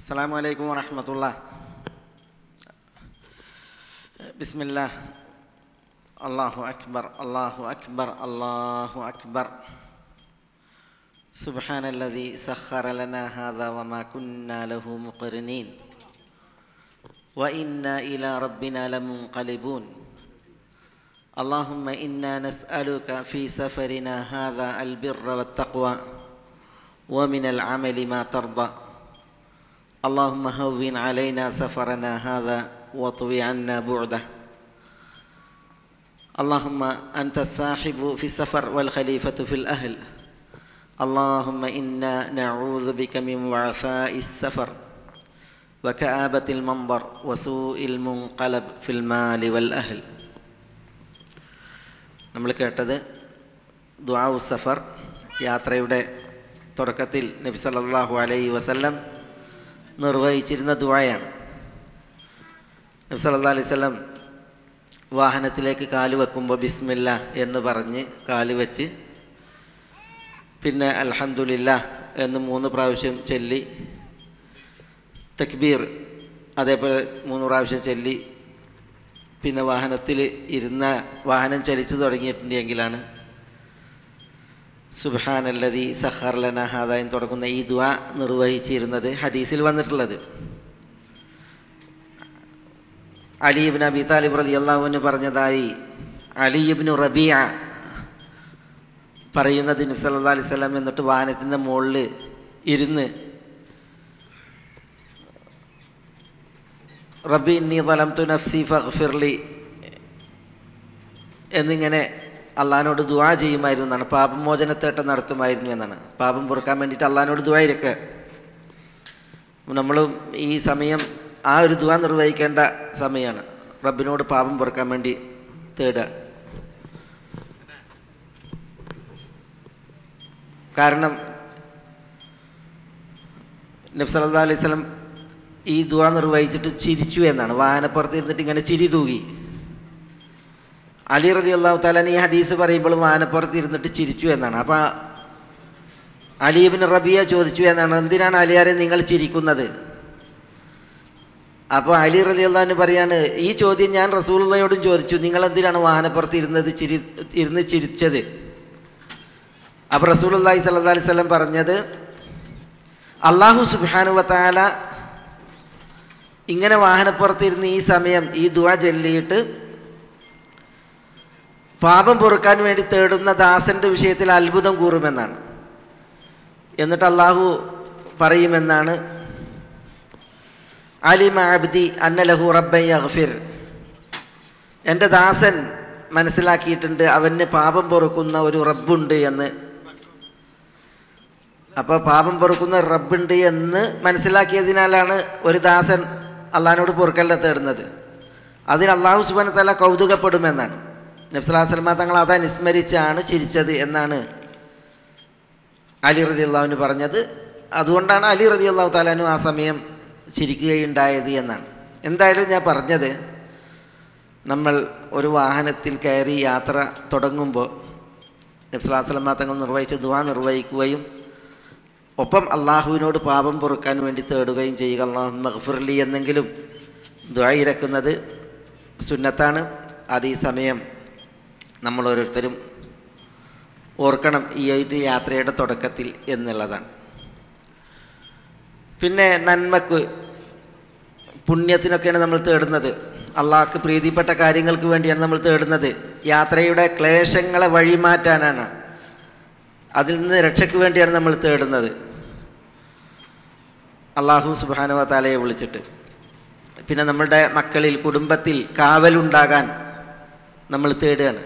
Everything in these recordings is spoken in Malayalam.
السلام عليكم ورحمة الله بسم الله الله أكبر الله أكبر الله أكبر سبحان الذي سخر لنا هذا وما كنا له مقرنين وإنا إلى ربنا لمنقلبون اللهم إنا نسألك في سفرنا هذا البر والتقوى ومن العمل ما ترضى اللهم هون علينا سفرنا هذا واطوي عنا بعده اللهم أنت الصاحب في السفر والخليفة في الأهل اللهم إنا نعوذ بك من وعثاء السفر وكآبة المنظر وسوء المنقلب في المال والأهل നമ്മൾ കേട്ടത് ദുആഉ സഫർ യാത്രയുടെ തുടക്കത്തിൽ നബി സല്ലല്ലാഹു അലൈഹി വസല്ലം നിർവഹിച്ചിരുന്ന ദുആയാണ് നബി സല്ലല്ലാഹു അലൈഹി വസല്ലം വാഹനത്തിലേക്ക് കാല് വെക്കുമ്പോൾ ബിസ്മില്ല എന്ന് പറഞ്ഞ് കാല് വെച്ച് പിന്നെ അൽഹംദുലില്ല എന്ന് മൂന്ന് പ്രാവശ്യം ചൊല്ലി തക്ബീർ അതേപോലെ മൂന്ന് പ്രാവശ്യം ചൊല്ലി പിന്നെ വാഹനത്തിൽ ഇരുന്ന വാഹനം ചലിച്ചു തുടങ്ങിയിട്ടുണ്ടെങ്കിലാണ് സുബാനല്ലതി സഹർലന ഹാദായും തുടങ്ങുന്ന ഈ ദ്വ നിർവഹിച്ചിരുന്നത് ഹദീസിൽ വന്നിട്ടുള്ളത് അലിബിൻ അബി താലിബ് റലി അള്ളാഹുവിന് പറഞ്ഞതായി അലിബിനു റബിയ പറയുന്നത് നബി സല്ലാ അലൈഹി സ്വലം എന്നിട്ട് വാഹനത്തിൻ്റെ മുകളിൽ ഇരുന്ന് റബ്ബി ഇന്നി തലംതു നഫ്സി ഫിർലി എന്നിങ്ങനെ അള്ളഹാനോട് ദുവാ ചെയ്യുമായിരുന്നു എന്നാണ് പാപമോചനത്തേട്ടം നടത്തുമായിരുന്നു എന്നാണ് പാപം പൊറുക്കാൻ വേണ്ടിയിട്ട് അള്ളഹാനോട് ദുവാ ഇരിക്കുക നമ്മൾ ഈ സമയം ആ ഒരു ദുവാ നിർവഹിക്കേണ്ട സമയമാണ് റബ്ബിനോട് പാപം പൊറുക്കാൻ വേണ്ടി തേടുക കാരണം നബ്സല്ലാ അലൈഹി സ്വലം ഈ ദുവ നിർവഹിച്ചിട്ട് ചിരിച്ചു എന്നാണ് വാഹനപ്പുറത്ത് ഇരുന്നിട്ട് ഇങ്ങനെ ചിരി തൂകി അലി റലി അള്ളാഹു താലാൻ ഈ ഹദീസ് പറയുമ്പോൾ വാഹനപ്പുറത്ത് ഇരുന്നിട്ട് ചിരിച്ചു എന്നാണ് അപ്പോൾ അലീബിൻ റബിയ ചോദിച്ചു എന്നാണ് എന്തിനാണ് അലിയാരെ നിങ്ങൾ ചിരിക്കുന്നത് അപ്പോൾ അലി റലി അള്ളാഹിന് പറയാണ് ഈ ചോദ്യം ഞാൻ റസൂള്ളയോടും ചോദിച്ചു നിങ്ങൾ എന്തിനാണ് വാഹനപ്പുറത്ത് ഇരുന്നത് ചിരി ഇരുന്ന് ചിരിച്ചത് അപ്പോൾ റസൂൽ അള്ളാഹി സല്ലാ അലൈഹി സ്വലം പറഞ്ഞത് അള്ളാഹു സുബാനുവത്താല ഇങ്ങനെ വാഹനപ്പുറത്തിരുന്ന് ഈ സമയം ഈ ദുവ ചൊല്ലിയിട്ട് പാപം പൊറുക്കാൻ വേണ്ടി തേടുന്ന ദാസന്റെ വിഷയത്തിൽ അത്ഭുതം കൂറുമെന്നാണ് എന്നിട്ട് അള്ളാഹു പറയുമെന്നാണ് അലിമ അബ്ദി അന്നലഹു റബ്ബൈ അഗ്ഫിർ എൻ്റെ ദാസൻ മനസ്സിലാക്കിയിട്ടുണ്ട് അവന് പാപം പൊറുക്കുന്ന ഒരു റബ്ബുണ്ട് എന്ന് അപ്പോൾ പാപം പൊറുക്കുന്ന റബ്ബുണ്ട് എന്ന് മനസ്സിലാക്കിയതിനാലാണ് ഒരു ദാസൻ അള്ളഹാനോട് പൊറുക്കലിനെ തേടുന്നത് അതിന് അള്ളാഹു സുബാന തല കൗതുകപ്പെടുമെന്നാണ് നബ്സലാസ്ലമ തങ്ങൾ അതാ നിസ്മരിച്ചാണ് ചിരിച്ചത് എന്നാണ് അലി റതി അള്ളാഹുവിന് പറഞ്ഞത് അതുകൊണ്ടാണ് അലി റതി അള്ളാഹു താലാനു ആ സമയം ചിരിക്കുകയുണ്ടായത് എന്നാണ് എന്തായാലും ഞാൻ പറഞ്ഞത് നമ്മൾ ഒരു വാഹനത്തിൽ കയറി യാത്ര തുടങ്ങുമ്പോൾ നബ്സലാസ്ലമ തങ്ങൾ നിർവഹിച്ച ദുവാ നിർവഹിക്കുകയും ഒപ്പം അള്ളാഹുവിനോട് പാപം പൊറുക്കാൻ വേണ്ടി തേടുകയും ചെയ്യുക അള്ളാഹു മഹ്ഫുർലി എന്നെങ്കിലും ദ്വായിരക്കുന്നത് സുന്നത്താണ് അത് ഈ സമയം നമ്മൾ ഓരോരുത്തരും ഓർക്കണം ഈ ഒരു യാത്രയുടെ തുടക്കത്തിൽ എന്നുള്ളതാണ് പിന്നെ നന്മക്ക് പുണ്യത്തിനൊക്കെയാണ് നമ്മൾ തേടുന്നത് അള്ളാഹ്ക്ക് പ്രീതിപ്പെട്ട കാര്യങ്ങൾക്ക് വേണ്ടിയാണ് നമ്മൾ തേടുന്നത് യാത്രയുടെ ക്ലേശങ്ങളെ വഴിമാറ്റാനാണ് അതിൽ നിന്ന് രക്ഷയ്ക്ക് വേണ്ടിയാണ് നമ്മൾ തേടുന്നത് അള്ളാഹു സുബാനുവ താലയെ വിളിച്ചിട്ട് പിന്നെ നമ്മളുടെ മക്കളിൽ കുടുംബത്തിൽ കാവലുണ്ടാകാൻ നമ്മൾ തേടുകയാണ്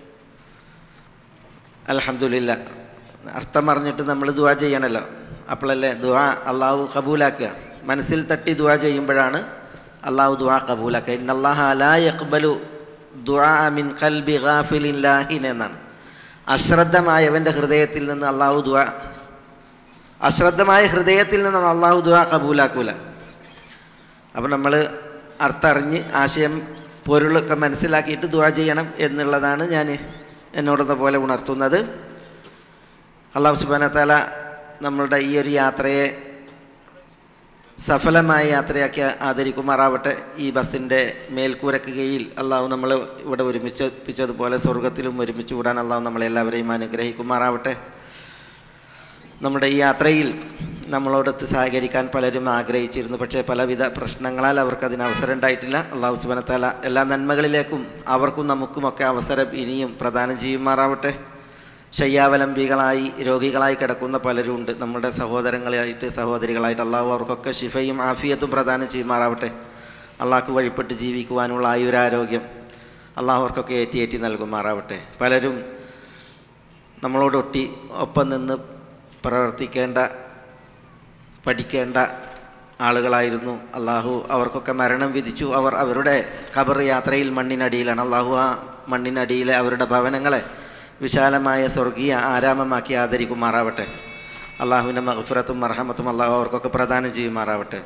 അലഹമില്ല അർത്ഥം അറിഞ്ഞിട്ട് നമ്മൾ ദുവാ ചെയ്യണമല്ലോ അപ്പോഴല്ലേ ദുവാ അള്ളാഹു കബൂലാക്കുക മനസ്സിൽ തട്ടി ദുവാ ചെയ്യുമ്പോഴാണ് അള്ളാഹു ദുവാ കബൂലാക്കുക ഇന്നല്ലാഹ അലാ യക്ബലു ദുആ മിൻ കൽബി ഗാഫിലില്ലാഹിൻ എന്നാണ് അശ്രദ്ധമായവൻ്റെ ഹൃദയത്തിൽ നിന്ന് അള്ളാഹു ദുവ അശ്രദ്ധമായ ഹൃദയത്തിൽ നിന്ന് അള്ളാഹു ദുവ കബൂലാക്കൂല അപ്പം നമ്മൾ അർത്ഥറിഞ്ഞ് ആശയം പൊരുളൊക്കെ മനസ്സിലാക്കിയിട്ട് ദുവ ചെയ്യണം എന്നുള്ളതാണ് ഞാൻ എന്നോടെന്ന പോലെ ഉണർത്തുന്നത് അള്ളാഹു സുബാന താല നമ്മളുടെ ഈ ഒരു യാത്രയെ സഫലമായ യാത്രയാക്കി ആദരിക്കുമാറാവട്ടെ ഈ ബസ്സിൻ്റെ മേൽക്കൂരക്ക് കീഴിൽ അള്ളാഹു നമ്മൾ ഇവിടെ ഒരുമിച്ചതുപോലെ സ്വർഗത്തിലും ഒരുമിച്ച് വിടാൻ അള്ളാഹു നമ്മളെല്ലാവരെയും അനുഗ്രഹിക്കുമാറാവട്ടെ നമ്മുടെ ഈ യാത്രയിൽ നമ്മളോടൊത്ത് സഹകരിക്കാൻ പലരും ആഗ്രഹിച്ചിരുന്നു പക്ഷേ പലവിധ പ്രശ്നങ്ങളാൽ അവർക്ക് അതിന് അവസരം ഉണ്ടായിട്ടില്ല അള്ളാഹു സുബനത്താല എല്ലാ നന്മകളിലേക്കും അവർക്കും നമുക്കുമൊക്കെ അവസരം ഇനിയും പ്രദാനം ചെയ്യുമാറാവട്ടെ ശയ്യാവലംബികളായി രോഗികളായി കിടക്കുന്ന പലരും ഉണ്ട് നമ്മുടെ സഹോദരങ്ങളായിട്ട് സഹോദരികളായിട്ട് അള്ളാഹു അവർക്കൊക്കെ ശിഫയും ആഫിയത്തും പ്രദാനം ചെയ്യുമാറാവട്ടെ അള്ളാഹ്ക്ക് വഴിപ്പെട്ട് ജീവിക്കുവാനുള്ള ആയുരാരോഗ്യം അള്ളാഹു അവർക്കൊക്കെ ഏറ്റി ഏറ്റി നൽകുമാറാവട്ടെ പലരും നമ്മളോടൊട്ടി ഒപ്പം നിന്ന് പ്രവർത്തിക്കേണ്ട പഠിക്കേണ്ട ആളുകളായിരുന്നു അള്ളാഹു അവർക്കൊക്കെ മരണം വിധിച്ചു അവർ അവരുടെ ഖബർ യാത്രയിൽ മണ്ണിനടിയിലാണ് അള്ളാഹു ആ മണ്ണിനടിയിലെ അവരുടെ ഭവനങ്ങളെ വിശാലമായ സ്വർഗീയ ആരാമമാക്കി ആദരിക്കുമാറാവട്ടെ അള്ളാഹുവിൻ്റെ മഹഫുറത്തും മർഹമത്തും അള്ളാഹു അവർക്കൊക്കെ പ്രദാനം ചെയ്യുമാറാവട്ടെ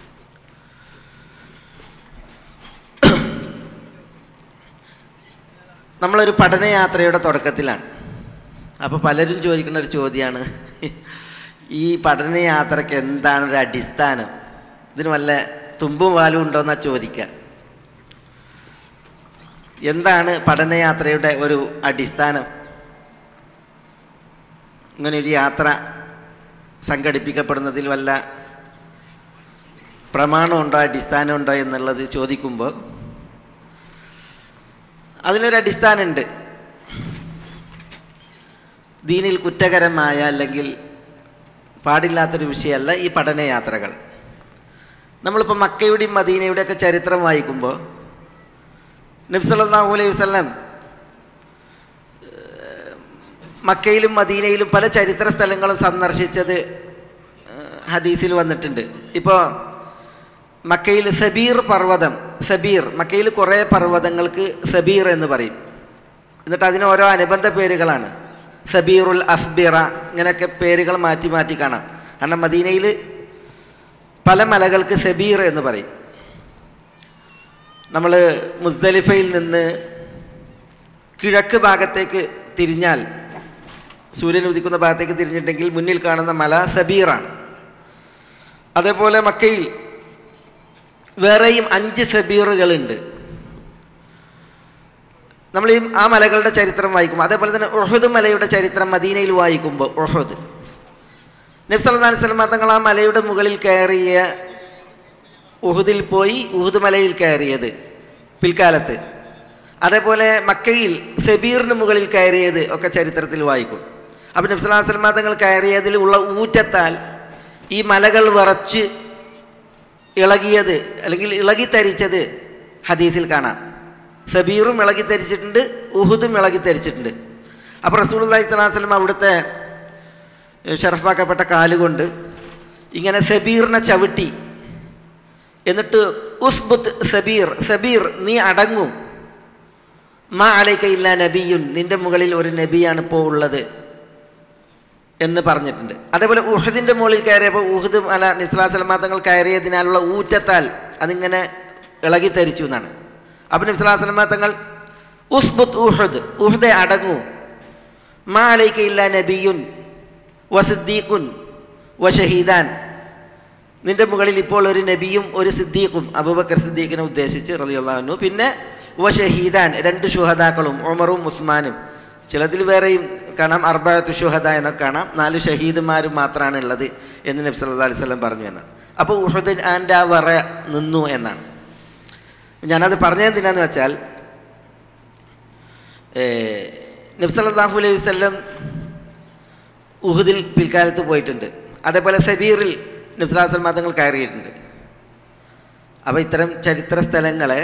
നമ്മളൊരു പഠനയാത്രയുടെ തുടക്കത്തിലാണ് അപ്പോൾ പലരും ചോദിക്കുന്ന ഒരു ചോദ്യമാണ് ഈ പഠനയാത്രയ്ക്ക് എന്താണ് ഒരു അടിസ്ഥാനം ഇതിന് വല്ല തുമ്പും വാലും ഉണ്ടോയെന്നാ ചോദിക്കുക എന്താണ് പഠനയാത്രയുടെ ഒരു അടിസ്ഥാനം ഇങ്ങനെ ഒരു യാത്ര സംഘടിപ്പിക്കപ്പെടുന്നതിൽ വല്ല പ്രമാണമുണ്ടോ അടിസ്ഥാനമുണ്ടോ എന്നുള്ളത് ചോദിക്കുമ്പോൾ അതിനൊരു അടിസ്ഥാനമുണ്ട് ദീനിൽ കുറ്റകരമായ അല്ലെങ്കിൽ പാടില്ലാത്തൊരു വിഷയമല്ല ഈ പഠനയാത്രകൾ നമ്മളിപ്പോൾ മക്കയുടെയും മദീനയുടെയൊക്കെ ചരിത്രം വായിക്കുമ്പോൾ നബ്സല്ലാഹു അലൈഹി വസ്ലം മക്കയിലും മദീനയിലും പല ചരിത്ര സ്ഥലങ്ങളും സന്ദർശിച്ചത് ഹദീസിൽ വന്നിട്ടുണ്ട് ഇപ്പോൾ മക്കയിൽ സബീർ പർവ്വതം സബീർ മക്കയിൽ കുറേ പർവ്വതങ്ങൾക്ക് സബീർ എന്ന് പറയും എന്നിട്ട് അതിന് ഓരോ അനുബന്ധ പേരുകളാണ് സബീറുൽ അസ്ബിറ ഇങ്ങനെയൊക്കെ പേരുകൾ മാറ്റി മാറ്റി കാണാം കാരണം മദീനയിൽ പല മലകൾക്ക് സബീർ എന്ന് പറയും നമ്മൾ മുസ്ദലിഫയിൽ നിന്ന് കിഴക്ക് ഭാഗത്തേക്ക് തിരിഞ്ഞാൽ സൂര്യൻ ഉദിക്കുന്ന ഭാഗത്തേക്ക് തിരിഞ്ഞിട്ടുണ്ടെങ്കിൽ മുന്നിൽ കാണുന്ന മല സബീറാണ് അതേപോലെ മക്കയിൽ വേറെയും അഞ്ച് സബീറുകളുണ്ട് നമ്മൾ ഈ ആ മലകളുടെ ചരിത്രം വായിക്കുമ്പോൾ അതേപോലെ തന്നെ ഉഹദ് മലയുടെ ചരിത്രം മദീനയിൽ വായിക്കുമ്പോൾ ഉഹദ് നബ്സല്ലാ സ്വലമ തങ്ങൾ ആ മലയുടെ മുകളിൽ കയറിയ ഉഹുദിൽ പോയി ഉഹുദ് മലയിൽ കയറിയത് പിൽക്കാലത്ത് അതേപോലെ മക്കയിൽ സബീറിന് മുകളിൽ കയറിയത് ഒക്കെ ചരിത്രത്തിൽ വായിക്കും അപ്പം നബ്സല്ലാ സ്വലമ തങ്ങൾ കയറിയതിൽ ഉള്ള ഊറ്റത്താൽ ഈ മലകൾ വിറച്ച് ഇളകിയത് അല്ലെങ്കിൽ ഇളകി തരിച്ചത് ഹദീസിൽ കാണാം സബീറും ഇളകി തരിച്ചിട്ടുണ്ട് ഉഹുദും ഇളകി തരിച്ചിട്ടുണ്ട് അപ്പോൾ റസൂലി സ്വലാസ്ലം അവിടുത്തെ ഷറഫാക്കപ്പെട്ട കാലുകൊണ്ട് ഇങ്ങനെ സബീറിനെ ചവിട്ടി എന്നിട്ട് ഉസ്ബുത്ത് സബീർ സബീർ നീ അടങ്ങും മാ അലൈക്കയില്ല നബിയുൻ നിന്റെ മുകളിൽ ഒരു നബിയാണ് ഇപ്പോൾ ഉള്ളത് എന്ന് പറഞ്ഞിട്ടുണ്ട് അതേപോലെ ഉഹദിൻ്റെ മുകളിൽ കയറിയപ്പോൾ ഉഹദ് അല നിസ്ലാസ്ലമാ തങ്ങൾ കയറിയതിനാലുള്ള ഊറ്റത്താൽ അതിങ്ങനെ ഇളകി തരിച്ചു എന്നാണ് അപ്പം നിസ്ലാസ്ലമാ തങ്ങൾ ഉസ്ബുത്ത് ഉഹദ് ഉഹദെ അടങ്ങൂ മാ അലൈക്കയില്ല നബിയുൻ വസിദ്ദീഖുൻ വഷഹീദാൻ നിന്റെ മുകളിൽ ഇപ്പോൾ ഒരു നബിയും ഒരു സിദ്ദീഖും അബൂബക്കർ സിദ്ദീഖിനെ ഉദ്ദേശിച്ച് റലിയുള്ളവനു പിന്നെ വഷഹീദാൻ രണ്ട് ഷുഹദാക്കളും ഉമറും ഉസ്മാനും ചിലതിൽ വേറെയും കാണാം അർബായത്ത് ഷുഹദ എന്നൊക്കെ കാണാം നാല് ഷഹീദുമാരും മാത്രമാണ് ഉള്ളത് എന്ന് നബി സല്ലാ അലൈഹി സ്വലം പറഞ്ഞു എന്നാണ് അപ്പോൾ ഉഹദ് ആൻഡ് ആ വറ നിന്നു എന്നാണ് ഞാനത് പറഞ്ഞതെന്തിനാന്ന് വെച്ചാൽ നബ്സല്ലാഹു അലൈഹി വല്ലം ഉഹുദിൽ പിൽക്കാലത്ത് പോയിട്ടുണ്ട് അതേപോലെ സബീറിൽ നബ്സലാസ്ലം മതങ്ങൾ കയറിയിട്ടുണ്ട് അപ്പോൾ ഇത്തരം ചരിത്ര സ്ഥലങ്ങളെ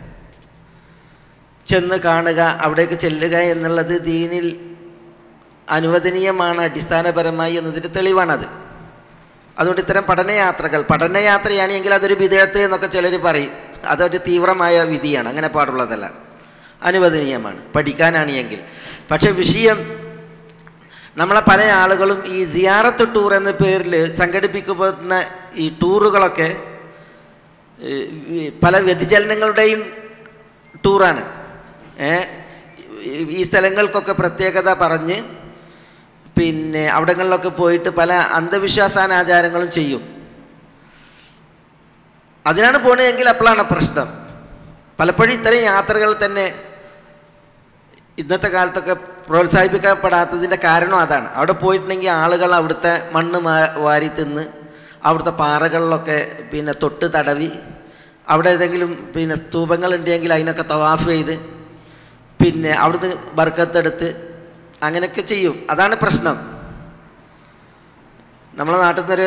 ചെന്ന് കാണുക അവിടേക്ക് ചെല്ലുക എന്നുള്ളത് ദീനിൽ അനുവദനീയമാണ് അടിസ്ഥാനപരമായി എന്നതിൻ്റെ തെളിവാണത് അതുകൊണ്ട് ഇത്തരം പഠനയാത്രകൾ പഠനയാത്രയാണെങ്കിൽ അതൊരു വിധേയത്ത് എന്നൊക്കെ ചിലർ പറയും അതൊരു തീവ്രമായ വിധിയാണ് അങ്ങനെ പാടുള്ളതല്ല അനുവദനീയമാണ് പഠിക്കാനാണ് എങ്കിൽ പക്ഷേ വിഷയം നമ്മളെ പല ആളുകളും ഈ സിയാറത്ത് ടൂർ എന്ന പേരിൽ സംഘടിപ്പിക്കുന്ന ഈ ടൂറുകളൊക്കെ പല വ്യതിചലനങ്ങളുടെയും ടൂറാണ് ഈ സ്ഥലങ്ങൾക്കൊക്കെ പ്രത്യേകത പറഞ്ഞ് പിന്നെ അവിടങ്ങളിലൊക്കെ പോയിട്ട് പല അന്ധവിശ്വാസാനാചാരങ്ങളും ചെയ്യും അതിനാണ് പോണതെങ്കിൽ അപ്പോഴാണ് പ്രശ്നം പലപ്പോഴും ഇത്തരം യാത്രകൾ തന്നെ ഇന്നത്തെ കാലത്തൊക്കെ പ്രോത്സാഹിപ്പിക്കപ്പെടാത്തതിൻ്റെ കാരണം അതാണ് അവിടെ പോയിട്ടുണ്ടെങ്കിൽ ആളുകൾ അവിടുത്തെ മണ്ണ് മാ- വാരി തിന്ന് അവിടുത്തെ പാറകളിലൊക്കെ പിന്നെ തൊട്ട് തടവി അവിടെ ഏതെങ്കിലും പിന്നെ സ്തൂപങ്ങൾ ഉണ്ടെങ്കിൽ അതിനൊക്കെ തവാഫ് ചെയ്ത് പിന്നെ അവിടുന്ന് ബർക്കത്തെടുത്ത് അങ്ങനെയൊക്കെ ചെയ്യും അതാണ് പ്രശ്നം നമ്മളെ നാട്ടിൽ നിന്നൊരു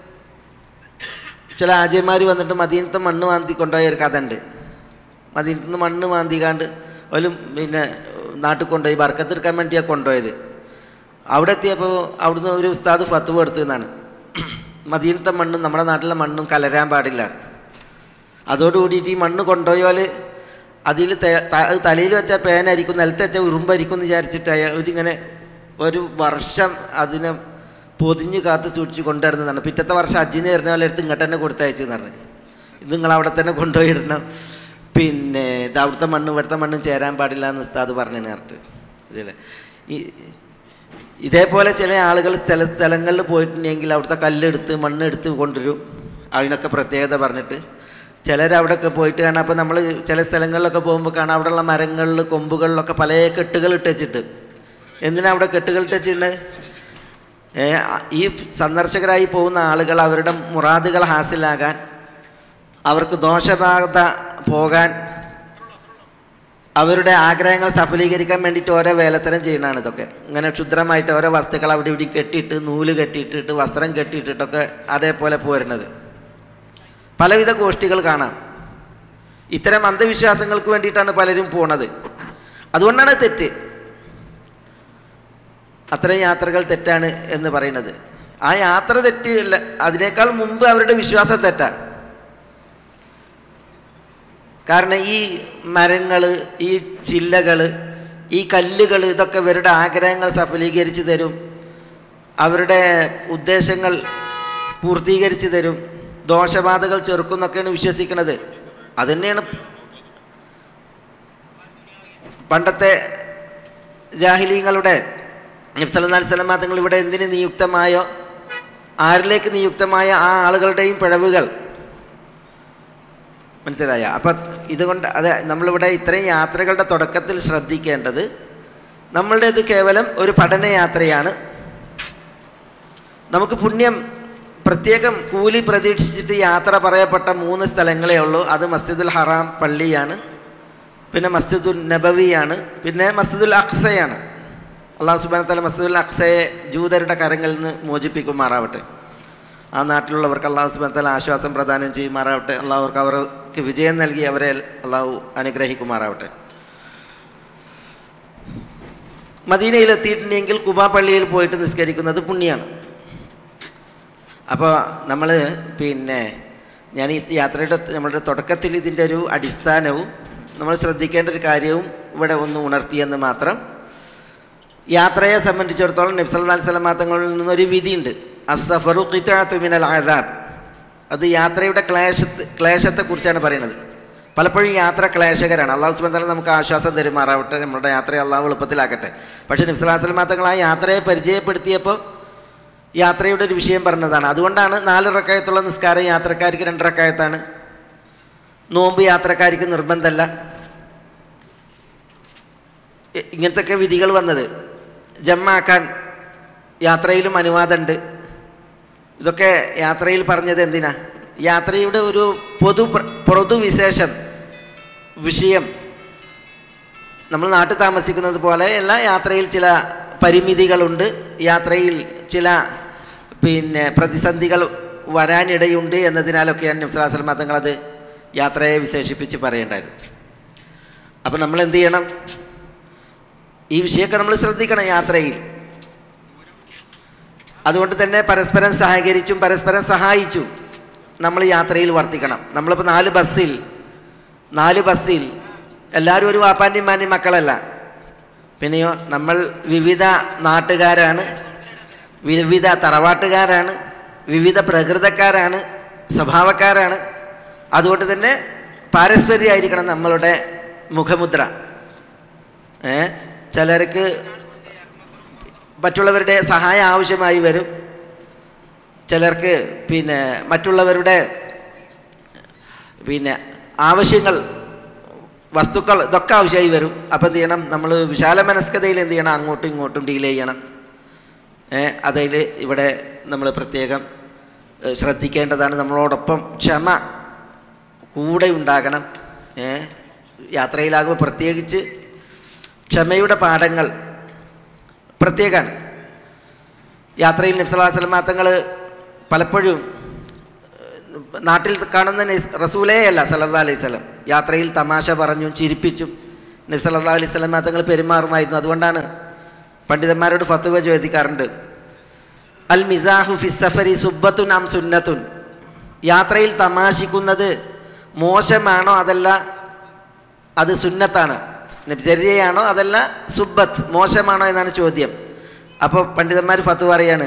ചില ആജയന്മാർ വന്നിട്ട് മദീനത്തെ മണ്ണ് മാന്തി കൊണ്ടുപോയ ഒരു കഥ ഉണ്ട് മദീനത്ത് നിന്ന് മണ്ണ് മാന്തിക്കാണ്ട് ഒരു പിന്നെ നാട്ടിൽ കൊണ്ടുപോയി ബർക്കത്തെടുക്കാൻ വേണ്ടിയാണ് കൊണ്ടുപോയത് അവിടെ എത്തിയപ്പോൾ അവിടുന്ന് ഒരു ഉസ്താദ് ഫത്തുവ എടുത്തു എന്നാണ് മദീനത്തെ മണ്ണും നമ്മുടെ നാട്ടിലെ മണ്ണും കലരാൻ പാടില്ല അതോടുകൂടിയിട്ട് ഈ മണ്ണ് കൊണ്ടുപോയാൽ അതിൽ തലയിൽ വെച്ച പേനായിരിക്കും നിലത്ത് വെച്ച ഉറുമ്പായിരിക്കും എന്ന് വിചാരിച്ചിട്ട് അയാൾ ഇങ്ങനെ ഒരു വർഷം അതിനെ പൊതിഞ്ഞ് കാത്ത് സൂക്ഷിച്ച് കൊണ്ടുവരുന്നതാണ് പിറ്റത്തെ വർഷം അജിന് വരുന്ന പോലെ എടുത്ത് ഇങ്ങോട്ട് തന്നെ കൊടുത്തയച്ചെന്ന് പറഞ്ഞു ഇത് നിങ്ങൾ അവിടെ തന്നെ കൊണ്ടുപോയി ഇടണം പിന്നെ ഇത് അവിടുത്തെ മണ്ണും ഇവിടുത്തെ മണ്ണും ചേരാൻ പാടില്ല എന്ന് ഉസ്താദ് പറഞ്ഞു നേരത്തെ ഇതിൽ ഈ ഇതേപോലെ ചില ആളുകൾ ചില സ്ഥലങ്ങളിൽ പോയിട്ടുണ്ടെങ്കിൽ അവിടുത്തെ കല്ലെടുത്ത് മണ്ണെടുത്ത് കൊണ്ടുവരും അതിനൊക്കെ പ്രത്യേകത പറഞ്ഞിട്ട് ചിലരവിടെയൊക്കെ പോയിട്ട് കാണാം അപ്പോൾ നമ്മൾ ചില സ്ഥലങ്ങളിലൊക്കെ പോകുമ്പോൾ കാണാം അവിടെയുള്ള മരങ്ങളിൽ കൊമ്പുകളിലൊക്കെ പല കെട്ടുകൾ ഇട്ട് വെച്ചിട്ട് എന്തിനാ അവിടെ കെട്ടുകൾ ഇട്ട് വെച്ചിട്ടുണ്ട് ഏ, ഈ സന്ദർശകരായി പോകുന്ന ആളുകൾ അവരുടെ മുറാദുകൾ ഹാസിലാകാൻ അവർക്ക് ദോഷബാധ പോകാൻ അവരുടെ ആഗ്രഹങ്ങൾ സഫലീകരിക്കാൻ വേണ്ടിയിട്ട് ഓരോ വേലത്തരം ചെയ്യുന്നതാണ് ഇതൊക്കെ ഇങ്ങനെ ക്ഷുദ്രമായിട്ട് ഓരോ വസ്തുക്കൾ അവിടെ ഇവിടെ കെട്ടിയിട്ട് നൂല് കെട്ടിയിട്ടിട്ട് വസ്ത്രം കെട്ടിയിട്ടിട്ടൊക്കെ അതേപോലെ പോരുന്നത് പലവിധ ഗോഷ്ഠികൾ കാണാം ഇത്തരം അന്ധവിശ്വാസങ്ങൾക്ക് വേണ്ടിയിട്ടാണ് പലരും പോണത് അതുകൊണ്ടാണ് തെറ്റ് അത്തരം യാത്രകൾ തെറ്റാണ് എന്ന് പറയുന്നത് ആ യാത്ര തെറ്റ് അല്ല അതിനേക്കാൾ മുമ്പ് അവരുടെ വിശ്വാസം തെറ്റാ കാരണം ഈ മരങ്ങൾ ഈ ചില്ലകൾ ഈ കല്ലുകൾ ഇതൊക്കെ ഇവരുടെ ആഗ്രഹങ്ങൾ സഫലീകരിച്ച് തരും അവരുടെ ഉദ്ദേശങ്ങൾ പൂർത്തീകരിച്ച് തരും ദോഷബാധകൾ ചെറുക്കുന്നൊക്കെയാണ് വിശ്വസിക്കുന്നത് അതുതന്നെയാണ് പണ്ടത്തെ ജാഹിലീങ്ങളുടെ നബ്സല്ലാ സ്വലമ തങ്ങൾ ഇവിടെ എന്തിന് നിയുക്തമായോ ആരിലേക്ക് നിയുക്തമായ ആ ആളുകളുടെയും പിഴവുകൾ മനസ്സിലായ അപ്പം ഇതുകൊണ്ട് അത് നമ്മളിവിടെ ഇത്രയും യാത്രകളുടെ തുടക്കത്തിൽ ശ്രദ്ധിക്കേണ്ടത് നമ്മളുടേത് കേവലം ഒരു പഠനയാത്രയാണ് നമുക്ക് പുണ്യം പ്രത്യേകം കൂലി പ്രതീക്ഷിച്ചിട്ട് യാത്ര പറയപ്പെട്ട മൂന്ന് സ്ഥലങ്ങളേ ഉള്ളൂ അത് മസ്ജിദുൽ ഹറാം പള്ളിയാണ് പിന്നെ മസ്ജിദുൽ നബവിയാണ് പിന്നെ മസ്ജിദുൽ അഖ്സയാണ് അള്ളാഹു സുബാന തല മസ്ജിദുൽ അഖ്സയെ ജൂതരുടെ കരങ്ങളിൽ നിന്ന് മോചിപ്പിക്കുമാറാവട്ടെ ആ നാട്ടിലുള്ളവർക്ക് അള്ളാഹു സുബാന തല ആശ്വാസം പ്രദാനം ചെയ്യുമാറാവട്ടെ അള്ളാഹുർക്ക് അവർക്ക് വിജയം നൽകി അവരെ അള്ളാഹു അനുഗ്രഹിക്കുമാറാവട്ടെ മദീനയിൽ എത്തിയിട്ടുണ്ടെങ്കിൽ കുബാ പള്ളിയിൽ പോയിട്ട് നിസ്കരിക്കുന്നത് പുണ്യാണ് അപ്പോൾ നമ്മൾ പിന്നെ ഞാൻ ഈ യാത്രയുടെ നമ്മളുടെ തുടക്കത്തിൽ ഇതിൻ്റെ ഒരു അടിസ്ഥാനവും നമ്മൾ ശ്രദ്ധിക്കേണ്ട ഒരു കാര്യവും ഇവിടെ ഒന്ന് ഉണർത്തിയെന്ന് മാത്രം യാത്രയെ സംബന്ധിച്ചിടത്തോളം നബ്സല്ലാ സ്വലമാ തങ്ങളിൽ നിന്നൊരു വിധിയുണ്ട് അസഫറു ഖിത്താത്തു മിനൽ ആദാബ് അത് യാത്രയുടെ ക്ലേശ ക്ലേശത്തെക്കുറിച്ചാണ് പറയുന്നത് പലപ്പോഴും യാത്ര ക്ലേശകരാണ് അള്ളാഹു സുബാൻ തല നമുക്ക് ആശ്വാസം തരുമാറാവട്ടെ നമ്മുടെ യാത്രയെ അള്ളാഹു എളുപ്പത്തിലാക്കട്ടെ പക്ഷേ നബ്സല്ലാ സ്വലമാ തങ്ങൾ ആ യാത്രയെ പരിചയപ്പെടുത്തിയപ്പോൾ യാത്രയുടെ ഒരു വിഷയം പറഞ്ഞതാണ് അതുകൊണ്ടാണ് നാല് റക്കായത്തുള്ള നിസ്കാരം യാത്രക്കാർക്ക് രണ്ട് റക്കായത്താണ് നോമ്പ് യാത്രക്കാർക്ക് നിർബന്ധമല്ല ഇ- ഇങ്ങനത്തൊക്കെ വിധികൾ വന്നത് ജമ്മാക്കാൻ യാത്രയിലും അനുവാദമുണ്ട് ഇതൊക്കെ യാത്രയിൽ പറഞ്ഞത് എന്തിനാ യാത്രയുടെ ഒരു പൊതു പ്ര- പൊതുവിശേഷം വിഷയം നമ്മൾ നാട്ടിൽ താമസിക്കുന്നത് പോലെ എല്ലാ യാത്രയിൽ ചില പരിമിതികളുണ്ട് യാത്രയിൽ ചില പിന്നെ പ്രതിസന്ധികൾ വരാനിടയുണ്ട് എന്നതിനാലൊക്കെയാണ് നബ്സലാസ്ലം തങ്ങളത് യാത്രയെ വിശേഷിപ്പിച്ച് പറയേണ്ടത് അപ്പം നമ്മൾ എന്ത് ചെയ്യണം ഈ വിഷയമൊക്കെ നമ്മൾ ശ്രദ്ധിക്കണം യാത്രയിൽ അതുകൊണ്ട് തന്നെ പരസ്പരം സഹകരിച്ചും പരസ്പരം സഹായിച്ചും നമ്മൾ യാത്രയിൽ വർത്തിക്കണം നമ്മളിപ്പോൾ നാല് ബസ്സിൽ നാല് ബസ്സിൽ എല്ലാവരും ഒരു വാപ്പാൻ്റെയും മാൻ്റെയും മക്കളല്ല പിന്നെയോ നമ്മൾ വിവിധ നാട്ടുകാരാണ് വിവിധ തറവാട്ടുകാരാണ് വിവിധ പ്രകൃതക്കാരാണ് സ്വഭാവക്കാരാണ് അതുകൊണ്ട് തന്നെ പാരസ്പര്യമായിരിക്കണം നമ്മളുടെ മുഖമുദ്ര ഏ ചിലർക്ക് മറ്റുള്ളവരുടെ സഹായം ആവശ്യമായി വരും ചിലർക്ക് പിന്നെ മറ്റുള്ളവരുടെ പിന്നെ ആവശ്യങ്ങൾ വസ്തുക്കൾ ഇതൊക്കെ ആവശ്യമായി വരും അപ്പോൾ എന്ത് ചെയ്യണം നമ്മൾ വിശാല മനസ്കതയിൽ എന്ത് ചെയ്യണം അങ്ങോട്ടും ഇങ്ങോട്ടും ഡീൽ ചെയ്യണം അതിൽ ഇവിടെ നമ്മൾ പ്രത്യേകം ഏ, ശ്രദ്ധിക്കേണ്ടതാണ് നമ്മളോടൊപ്പം ക്ഷമ കൂടെ ഉണ്ടാകണം ഏ, യാത്രയിലാകുമ്പോൾ പ്രത്യേകിച്ച് ക്ഷമയുടെ പാഠങ്ങൾ പ്രത്യേകമാണ് യാത്രയിൽ നബ്സലാസ്ലമാ തങ്ങൾ പലപ്പോഴും ഏഹ്, നാട്ടിൽ കാണുന്ന നസ്- റസൂലേ അല്ല സല്ലല്ലാ അലൈഹി സ്വലം യാത്രയിൽ തമാശ പറഞ്ഞും ചിരിപ്പിച്ചും നബി സല്ലല്ലാഹു അലൈഹി സ്വലം തങ്ങൾ പെരുമാറുമായിരുന്നു അതുകൊണ്ടാണ് പണ്ഡിതന്മാരോട് ഫത്തുവ ചോദിക്കാറുണ്ട് അൽ മിസാഹു ഫി സഫരി സുബ്ബത്തുൻ അം സുന്നത്തുൻ യാത്രയിൽ തമാശിക്കുന്നത് മോശമാണോ അതല്ല അത് സുന്നത്താണ് നബ്സരിയാണോ അതല്ല സുബ്ബത്ത് മോശമാണോ എന്നാണ് ചോദ്യം അപ്പോൾ പണ്ഡിതന്മാർ ഫത്തു പറയാണ്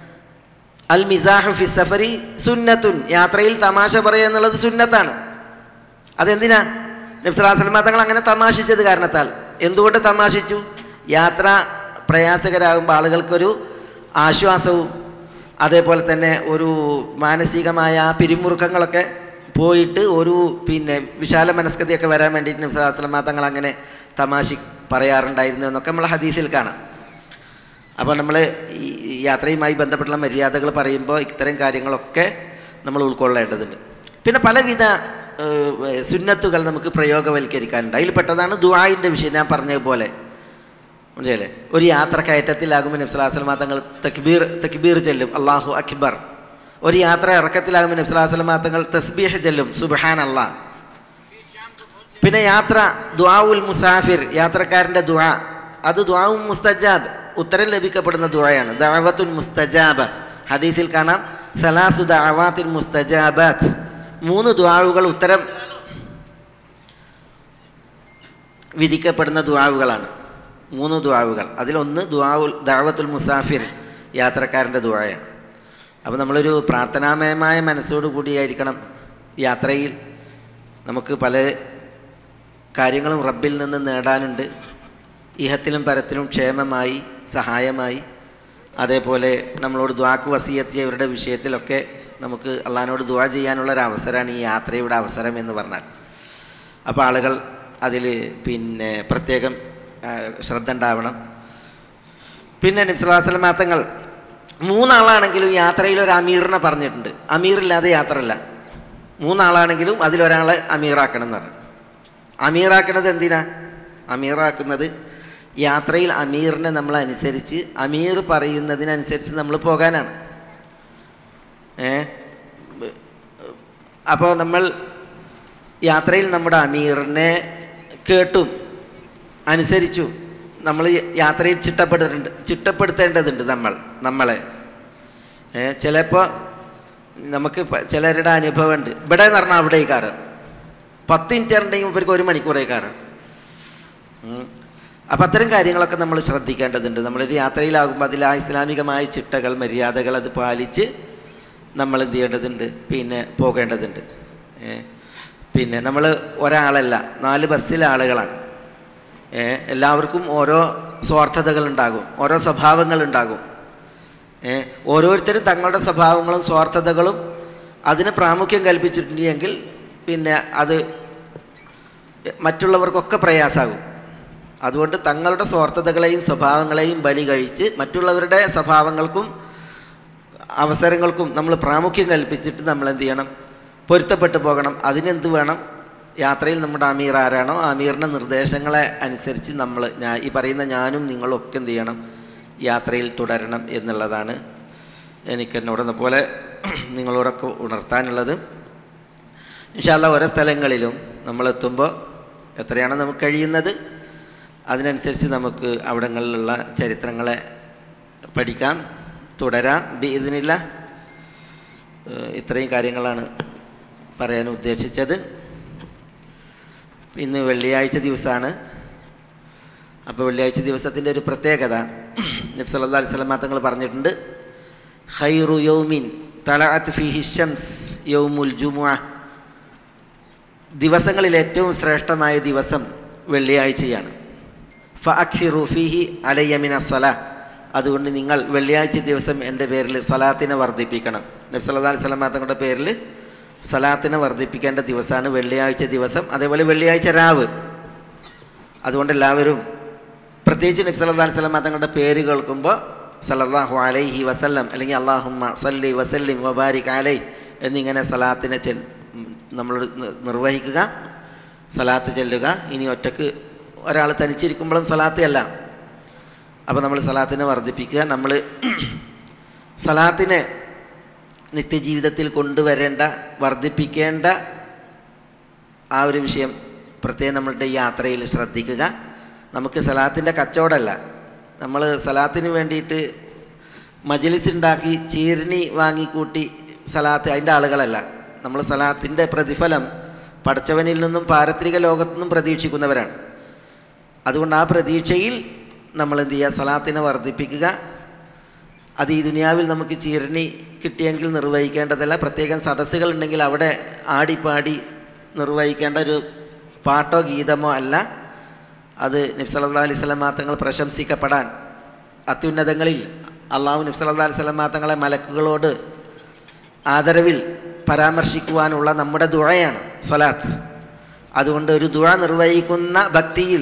അൽ മിസാഹു ഫി സഫരി സുന്നത്തുൻ യാത്രയിൽ തമാശ പറയുക എന്നുള്ളത് സുന്നത്താണ് അതെന്തിനാ നബ്സലാസ്ലമ തങ്ങൾ അങ്ങനെ തമാശിച്ചത് കാരണത്താൽ എന്തുകൊണ്ട് തമാശിച്ചു യാത്ര പ്രയാസകരാകുമ്പോൾ ആളുകൾക്കൊരു ആശ്വാസവും അതേപോലെ തന്നെ ഒരു മാനസികമായ ആ പിരിമുറുക്കങ്ങളൊക്കെ പോയിട്ട് ഒരു പിന്നെ വിശാല മനസ്കതയൊക്കെ വരാൻ വേണ്ടിയിട്ട് നബ്സലാസ്ലമ തങ്ങൾ അങ്ങനെ തമാശി പറയാറുണ്ടായിരുന്നു എന്നൊക്കെ നമ്മൾ ഹദീസിൽ കാണാം അപ്പോൾ നമ്മൾ ഈ ഈ യാത്രയുമായി ബന്ധപ്പെട്ടുള്ള മര്യാദകൾ പറയുമ്പോൾ ഇത്തരം കാര്യങ്ങളൊക്കെ നമ്മൾ ഉൾക്കൊള്ളേണ്ടതുണ്ട് പിന്നെ പലവിധ ഏഹ്, സുന്നത്തുകൾ നമുക്ക് പ്രയോഗവൽക്കരിക്കാനുണ്ട് അതിൽ പെട്ടതാണ് ദുആയിൻ്റെ വിഷയം ഞാൻ പറഞ്ഞതുപോലെ മനസ്സിലല്ലേ ഒരു യാത്ര കയറ്റത്തിലാകുമ്പോൾ നബ്സലാസ്ലമ തങ്ങൾ തക്ബീർ തക്ബീർ ചൊല്ലും അള്ളാഹു അക്ബർ ഒരു യാത്ര ഇറക്കത്തിലാകുമ്പോൾ നബ്സലാസ്ലമ തങ്ങൾ തസ്ബീഹ് ചൊല്ലും സുബ്ഹാൻ അള്ളാഹ് പിന്നെ യാത്ര ദുആഉൽ മുസാഫിർ യാത്രക്കാരൻ്റെ ദുആ അത് ദുആഉം മുസ്തജാബ് ഉത്തരം ലഭിക്കപ്പെടുന്ന ദുആയാണ് ദഅവത്തുൽ മുസ്തജാബ ഹദീസിൽ കാണാം സലാസു ദഅവാത്തിൻ മുസ്തജാബാത്ത് മൂന്ന് ദുആവുകൾ ഉത്തരം വിധിക്കപ്പെടുന്ന ദുആവുകളാണ് മൂന്ന് ദുആവുകൾ അതിലൊന്ന് ദുആഉൽ ദഅവത്തുൽ മുസാഫിർ യാത്രക്കാരൻ്റെ ദുആയാണ് അപ്പോൾ നമ്മളൊരു പ്രാർത്ഥനാമയമായ മനസ്സോടു കൂടിയായിരിക്കണം യാത്രയിൽ നമുക്ക് പല കാര്യങ്ങളും റബ്ബിൽ നിന്ന് നേടാനുണ്ട് ഇഹത്തിലും പരത്തിലും ക്ഷേമമായി സഹായമായി അതേപോലെ നമ്മളോട് ദ്വാക്ക് വസീയത്ത് ചെയ്തവരുടെ വിഷയത്തിലൊക്കെ നമുക്ക് അള്ളഹാനോട് ദ്വാ ചെയ്യാനുള്ള ഒരു അവസരമാണ് ഈ യാത്രയുടെ അവസരം എന്ന് പറഞ്ഞാൽ അപ്പോൾ ആളുകൾ അതിൽ പിന്നെ പ്രത്യേകം ആ, ശ്രദ്ധ ഉണ്ടാവണം പിന്നെ നിംസലാസ്ലം തങ്ങൾ മൂന്നാളാണെങ്കിലും യാത്രയിൽ ഒരു അമീറിനെ പറഞ്ഞിട്ടുണ്ട് അമീറില്ലാതെ യാത്രയല്ല മൂന്നാളാണെങ്കിലും അതിലൊരാളെ അമീറാക്കണം എന്ന് പറഞ്ഞു അമീറാക്കണത് എന്തിനാ അമീറാക്കുന്നത് യാത്രയിൽ അമീറിനെ നമ്മൾ അനുസരിച്ച് അമീർ പറയുന്നതിനനുസരിച്ച് നമ്മൾ പോകാനാണ് ഏ അപ്പോൾ നമ്മൾ യാത്രയിൽ നമ്മുടെ അമീറിനെ കേട്ടും അനുസരിച്ചു നമ്മൾ യാത്രയിൽ ചിട്ടപ്പെടുന്നുണ്ട് ചിട്ടപ്പെടുത്തേണ്ടതുണ്ട് നമ്മൾ നമ്മളെ ഏ ചിലപ്പോൾ നമുക്ക് പ- ചിലരുടെ അനുഭവമുണ്ട് ഇവിടെ എന്ന് പറഞ്ഞാൽ അവിടെ കാറ് പത്ത് മിനിറ്റ് ഉണ്ടെങ്കിൽ ഇവർക്ക് ഒരു മണിക്കൂറേ കാറ് അപ്പം അത്തരം കാര്യങ്ങളൊക്കെ നമ്മൾ ശ്രദ്ധിക്കേണ്ടതുണ്ട് നമ്മളൊരു യാത്രയിലാകുമ്പോൾ അതിൽ ആ ഇസ്ലാമികമായ ചിട്ടകൾ മര്യാദകൾ അത് പാലിച്ച് നമ്മൾ എന്ത് ചെയ്യേണ്ടതുണ്ട് പിന്നെ പോകേണ്ടതുണ്ട് ഏ, പിന്നെ നമ്മൾ ഒരാളല്ല നാല് ബസ്സിലെ ആളുകളാണ് ഏ, എല്ലാവർക്കും ഓരോ സ്വാർത്ഥതകളുണ്ടാകും ഓരോ സ്വഭാവങ്ങളുണ്ടാകും ഏ, ഓരോരുത്തരും തങ്ങളുടെ സ്വഭാവങ്ങളും സ്വാർത്ഥതകളും അതിന് പ്രാമുഖ്യം കൽപ്പിച്ചിട്ടുണ്ടെങ്കിൽ പിന്നെ അത് മറ്റുള്ളവർക്കൊക്കെ പ്രയാസാകും അതുകൊണ്ട് തങ്ങളുടെ സ്വാർത്ഥതകളെയും സ്വഭാവങ്ങളെയും ബലി കഴിച്ച് മറ്റുള്ളവരുടെ സ്വഭാവങ്ങൾക്കും അവസരങ്ങൾക്കും നമ്മൾ പ്രാമുഖ്യം കൽപ്പിച്ചിട്ട് നമ്മൾ എന്ത് ചെയ്യണം പൊരുത്തപ്പെട്ടു പോകണം അതിനെന്ത് വേണം യാത്രയിൽ നമ്മുടെ അമീർ ആരാണോ ആ അമീറിൻ്റെ നിർദ്ദേശങ്ങളെ അനുസരിച്ച് നമ്മൾ ഞാൻ ഈ പറയുന്ന ഞാനും നിങ്ങളും ഒക്കെ എന്ത് ചെയ്യണം യാത്രയിൽ തുടരണം എന്നുള്ളതാണ് എനിക്ക് എന്നോടെന്ന പോലെ നിങ്ങളോടൊക്കെ ഉണർത്താനുള്ളത് ഇൻഷാല്ല ഓരോ സ്ഥലങ്ങളിലും നമ്മളെത്തുമ്പോൾ എത്രയാണ് നമുക്ക് കഴിയുന്നത് അതിനനുസരിച്ച് നമുക്ക് അവിടങ്ങളിലുള്ള ചരിത്രങ്ങളെ പഠിക്കാം തുടരാം ബി ഇതിനില്ല ഇത്രയും കാര്യങ്ങളാണ് പറയാൻ ഉദ്ദേശിച്ചത് ഇന്ന് വെള്ളിയാഴ്ച ദിവസമാണ് അപ്പോൾ വെള്ളിയാഴ്ച ദിവസത്തിൻ്റെ ഒരു പ്രത്യേകത നബി സല്ലല്ലാഹു അലൈഹി വസല്ലം തങ്ങൾ പറഞ്ഞിട്ടുണ്ട് ഖൈറു യൗമിൻ തലഅത്ത് ഫിഹി ഷംസ് യൗമുൽ ജുമുഅ ദിവസങ്ങളിൽ ഏറ്റവും ശ്രേഷ്ഠമായ ദിവസം വെള്ളിയാഴ്ചയാണ് ഫഅഖിറു ഫിഹി അലയ്യമിന സല അതുകൊണ്ട് നിങ്ങൾ വെള്ളിയാഴ്ച ദിവസം എൻ്റെ പേരിൽ സലാത്തിനെ വർദ്ധിപ്പിക്കണം നബി സല്ലല്ലാഹു അലൈഹി വസല്ലം തങ്ങളുടെ പേരിൽ സലാത്തിനെ വർദ്ധിപ്പിക്കേണ്ട ദിവസമാണ് വെള്ളിയാഴ്ച ദിവസം അതേപോലെ വെള്ളിയാഴ്ച രാവ് അതുകൊണ്ട് എല്ലാവരും പ്രത്യേകിച്ച് നബി സല്ലല്ലാഹു അലൈഹി വസല്ലം തങ്ങളുടെ പേര് കേൾക്കുമ്പോൾ സല്ലല്ലാഹു അലൈഹി വസല്ലം അല്ലെങ്കിൽ അള്ളാഹുമ്മ സല്ലി വസല്ലിം വബാരിക് അലൈ എന്നിങ്ങനെ സലാത്തിനെ ചെൽ നമ്മൾ നിർവഹിക്കുക സലാത്ത് ചെല്ലുക ഇനി ഒറ്റക്ക് ഒരാൾ തനിച്ചിരിക്കുമ്പോഴും സലാത്ത് അല്ല അപ്പോൾ നമ്മൾ സലാത്തിനെ വർദ്ധിപ്പിക്കുക നമ്മൾ സലാത്തിനെ നിത്യജീവിതത്തിൽ കൊണ്ടുവരേണ്ട വർദ്ധിപ്പിക്കേണ്ട ആ ഒരു വിഷയം പ്രത്യേകം നമ്മളുടെ ഈ യാത്രയിൽ ശ്രദ്ധിക്കുക നമുക്ക് സലാത്തിൻ്റെ കച്ചവടമല്ല നമ്മൾ സലാത്തിന് വേണ്ടിയിട്ട് മജലിസ് ഉണ്ടാക്കി ചീരണി വാങ്ങിക്കൂട്ടി സലാത്ത് അതിൻ്റെ ആളുകളല്ല നമ്മൾ സലാത്തിൻ്റെ പ്രതിഫലം പഠിച്ചവനിൽ നിന്നും പാരത്രിക ലോകത്തു നിന്നും പ്രതീക്ഷിക്കുന്നവരാണ് അതുകൊണ്ട് ആ പ്രതീക്ഷയിൽ നമ്മൾ എന്ത് ചെയ്യുക സലാത്തിനെ വർദ്ധിപ്പിക്കുക അത് ഈ ദുനിയാവിൽ നമുക്ക് ചീരണി കിട്ടിയെങ്കിൽ നിർവഹിക്കേണ്ടതല്ല പ്രത്യേകം സദസ്സുകൾ ഉണ്ടെങ്കിൽ അവിടെ ആടിപ്പാടി നിർവഹിക്കേണ്ട ഒരു പാട്ടോ ഗീതമോ അല്ല അത് നബ്സല്ലാ അലൈഹി സ്വലം തങ്ങൾ പ്രശംസിക്കപ്പെടാൻ അത്യുന്നതങ്ങളിൽ അള്ളാഹു നബ്സല്ലാ അലൈഹി സ്വലം തങ്ങളെ മലക്കുകളോട് ആദരവിൽ പരാമർശിക്കുവാനുള്ള നമ്മുടെ ദുഴയാണ് സ്വലാത്ത് അതുകൊണ്ട് ഒരു ദുഴ നിർവഹിക്കുന്ന ഭക്തിയിൽ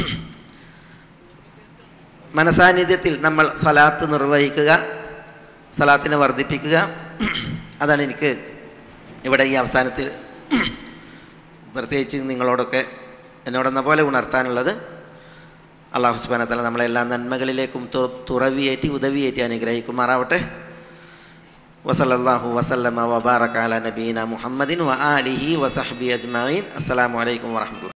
മനസാന്നിധ്യത്തിൽ നമ്മൾ സലാത്ത് നിർവഹിക്കുക സലാത്തിനെ വർദ്ധിപ്പിക്കുക അതാണ് എനിക്ക് ഇവിടെ ഈ അവസാനത്തിൽ പ്രത്യേകിച്ച് നിങ്ങളോടൊക്കെ എന്നോടെന്ന പോലെ ഉണർത്താനുള്ളത് അള്ളാഹു സുബാനത്തല നമ്മളെല്ലാ നന്മകളിലേക്കും തുറവിയേറ്റി ഉദവിയേറ്റി അനുഗ്രഹിക്കുമാറാവട്ടെ വസലല്ലാഹു വസല്ലമ വബാറക അല നബീന മുഹമ്മദിൻ വ ആലിഹി വസഹബി അജ്മീൻ അസ്സലാമു അലൈക്കും വറഹ്മത്തുള്ളാഹി